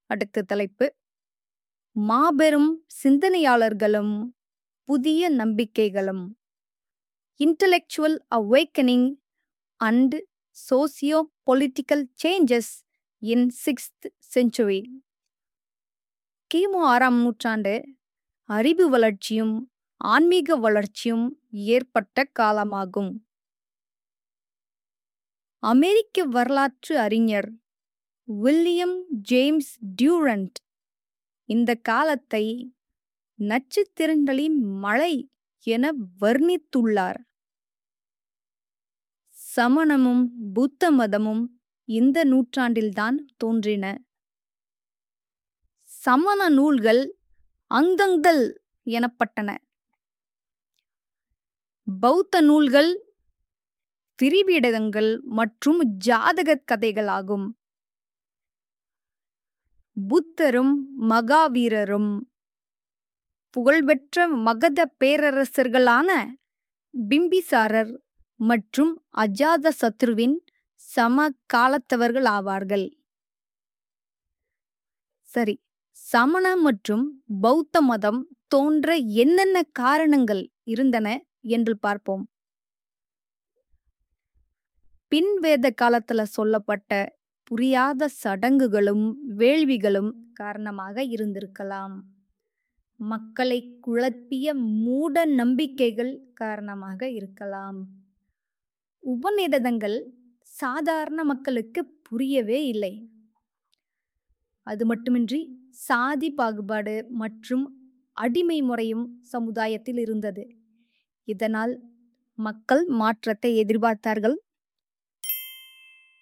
அடுத்த தலைப்பு மாபெரும் சிந்தனையாளர்களும் புதிய நம்பிக்கைகளும் intellectual awakening and socio political changes in sixth century கிமு ஆறாம் நூற்றாண்டு அறிவு வளர்ச்சியும் ஆன்மீக வளர்ச்சியும் ஏற்பட்ட காலமாகும் அமெரிக்க வரலாற்று அறிஞர் வில்லியம் ஜேம்ஸ் டியூரண்ட் இந்த காலத்தை நட்சத்திரங்களின் மழை என வர்ணித்துள்ளார் சமணமும் புத்த மதமும் இந்த நூற்றாண்டில்தான் தோன்றின சமண நூல்கள் அங்கங்கள் எனப்பட்டன பௌத்த நூல்கள் திரிபீடகங்கள் மற்றும் ஜாதக கதைகளாகும் புத்தரும் மகாவீரரும் புகழ்பெற்ற மகத பேரரசர்களான பிம்பிசாரர் மற்றும் அஜாத சத்ருவின் சம காலத்தவர்கள் ஆவார்கள் சரி சமண மற்றும் பௌத்த மதம் தோன்ற என்னென்ன காரணங்கள் இருந்தன என்று பார்ப்போம் பின்வேத காலத்துல சொல்லப்பட்ட புரியாத சடங்குகளும் வேள்விகளும் காரணமாக இருந்திருக்கலாம் மக்களை குழப்பிய மூட நம்பிக்கைகள் காரணமாக இருக்கலாம் உபநிடதங்கள் சாதாரண மக்களுக்கு புரியவே இல்லை அது மட்டுமின்றி சாதி பாகுபாடு மற்றும் அடிமை முறையும் சமுதாயத்தில் இருந்தது இதனால் மக்கள் மாற்றத்தை எதிர்பார்த்தார்கள்